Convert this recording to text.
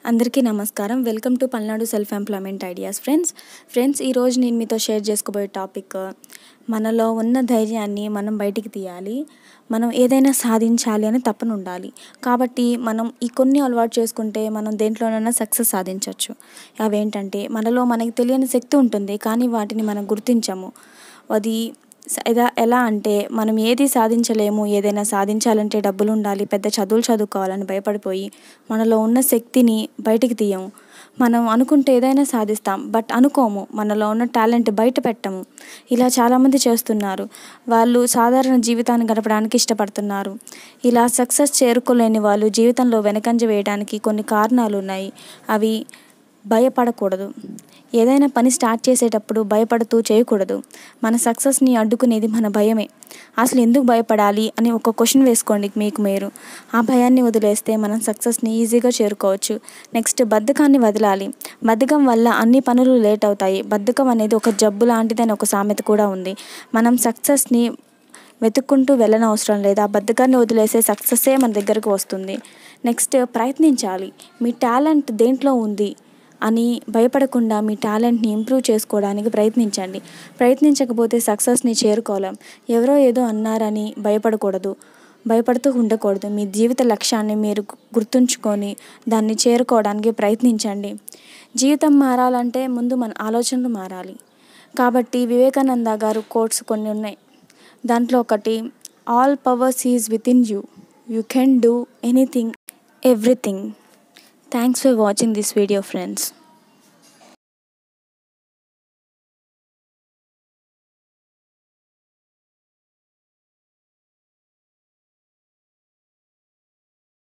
అందరికీ నమస్కారం welcome to Palnadu self employment ideas friends friends ఈరోజు నేను మీతో షేర్ చేసుకోబోయే టాపిక్ మనలో ఉన్న ధైర్యాన్ని మనం బయటికి తీయాలి మనం ఏదైనా సాధించాలి అని తపన ఉండాలి కాబట్టి మనం ఈ కొన్ని అలవాటు చేసుకుంటే మనం దేంట్లోనైనా సక్సెస్ సాధించవచ్చు అవేంటంటే మనలో మనకి తెలియని శక్తి ఉంటుంది కానీ వాటిని మనం గుర్తించము అది స- ఎలా ఎలా అంటే మనం ఏది సాధించలేము ఏదైనా సాధించాలంటే డబ్బులు ఉండాలి పెద్ద చదువులు చదువుకోవాలని భయపడిపోయి మనలో ఉన్న శక్తిని బయటికి తీయము మనం అనుకుంటే ఏదైనా సాధిస్తాం బట్ అనుకోము మనలో ఉన్న టాలెంట్ బయట పెట్టము ఇలా చాలామంది చేస్తున్నారు వాళ్ళు సాధారణ జీవితాన్ని గడపడానికి ఇష్టపడుతున్నారు ఇలా సక్సెస్ చేరుకోలేని వాళ్ళు జీవితంలో వెనకంజ వేయడానికి కొన్ని కారణాలు ఉన్నాయి అవి భయపడకూడదు ఏదైనా పని స్టార్ట్ చేసేటప్పుడు భయపడుతూ చేయకూడదు మన సక్సెస్ని అడ్డుకునేది మన భయమే అసలు ఎందుకు భయపడాలి అని ఒక క్వశ్చన్ వేసుకోండి మీకు మీరు ఆ భయాన్ని వదిలేస్తే మనం సక్సెస్ని ఈజీగా చేరుకోవచ్చు నెక్స్ట్ బద్ధకాన్ని వదలాలి బద్ధకం వల్ల అన్ని పనులు లేట్ అవుతాయి బద్ధకం అనేది ఒక జబ్బు లాంటిదని ఒక సామెత కూడా ఉంది మనం సక్సెస్ని వెతుక్కుంటూ వెళ్ళనవసరం లేదు ఆ బద్ధకాన్ని వదిలేసే సక్సెస్సే మన దగ్గరకు వస్తుంది నెక్స్ట్ ప్రయత్నించాలి మీ టాలెంట్ దేంట్లో ఉంది అని భయపడకుండా మీ టాలెంట్ని ఇంప్రూవ్ చేసుకోవడానికి ప్రయత్నించండి ప్రయత్నించకపోతే సక్సెస్ని చేరుకోలేం ఎవరో ఏదో అన్నారని భయపడకూడదు భయపడుతూ ఉండకూడదు మీ జీవిత లక్ష్యాన్ని మీరు గు- గుర్తుంచుకొని దాన్ని చేరుకోవడానికి ప్రయత్నించండి జీవితం మారాలంటే ముందు మన ఆలోచనలు మారాలి కాబట్టి వివేకానంద గారు కోట్స్ కొన్ని ఉన్నాయి దాంట్లో ఒకటి all powers is with in you you can do anything everything thanks for watching this video friends